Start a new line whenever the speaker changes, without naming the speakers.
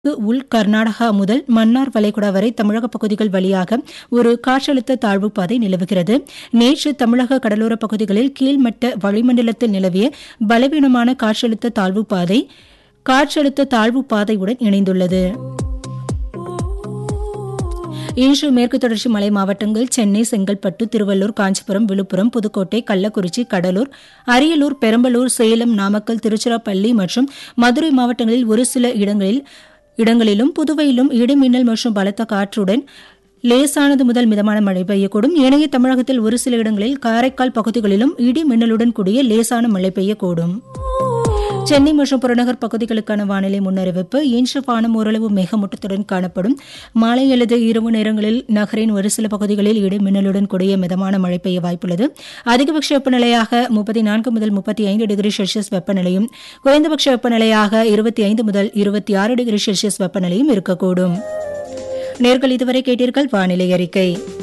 உள் கர்நாடகா முதல் மன்னார் வளைகுடா வரை தமிழக பகுதிகள் வழியாக ஒரு காற்றழுத்த தாழ்வு பாதை நிலவுகிறது நேற்று தமிழக கடலோரப் பகுதிகளில் கீழ்மட்ட வளிமண்டலத்தில் நிலவிய பலவீனமான காற்றழுத்த தாழ்வு பாதை காற்றழுத்த தாழ்வு பாதையுடன் இணைந்துள்ளது இன்று மேற்கு தொடர்ச்சி மலை மாவட்டங்கள் சென்னை செங்கல்பட்டு திருவள்ளூர் காஞ்சிபுரம் விழுப்புரம் புதுக்கோட்டை கள்ளக்குறிச்சி கடலூர் அரியலூர் பெரம்பலூர் சேலம் நாமக்கல் திருச்சிராப்பள்ளி மற்றும் மதுரை மாவட்டங்களில் ஒரு சில இடங்களில் இடங்களிலும் புதுவையிலும் இடிமின்னல் மற்றும் பலத்த காற்றுடன் லேசானது முதல் மிதமான மழை பெய்யக்கூடும் ஏனைய தமிழகத்தில் ஒரு சில இடங்களில் காரைக்கால் பகுதிகளிலும் இடி மின்னலுடன் கூடிய லேசான மழை பெய்யக்கூடும் சென்னை மற்றும் புறநகர் பகுதிகளுக்கான வானிலை முன்னறிவிப்பு இன்று வானம் ஓரளவு மேகமூட்டத்துடன் காணப்படும் மாலை அல்லது இரவு நேரங்களில் நகரின் ஒரு சில பகுதிகளில் இடி மின்னலுடன் கூடிய மிதமான மழை பெய்ய வாய்ப்புள்ளது அதிகபட்ச வெப்பநிலையாக முப்பத்தி நான்கு முதல் முப்பத்தி ஐந்து டிகிரி செல்சியஸ் வெப்பநிலையும் குறைந்தபட்ச வெப்பநிலையாக இருபத்தி ஐந்து முதல் இருபத்தி ஆறு டிகிரி செல்சியஸ் வெப்பநிலையும் இருக்கக்கூடும் நேர்கள் இதுவரை கேட்டீர்கள் வானிலை அறிக்கை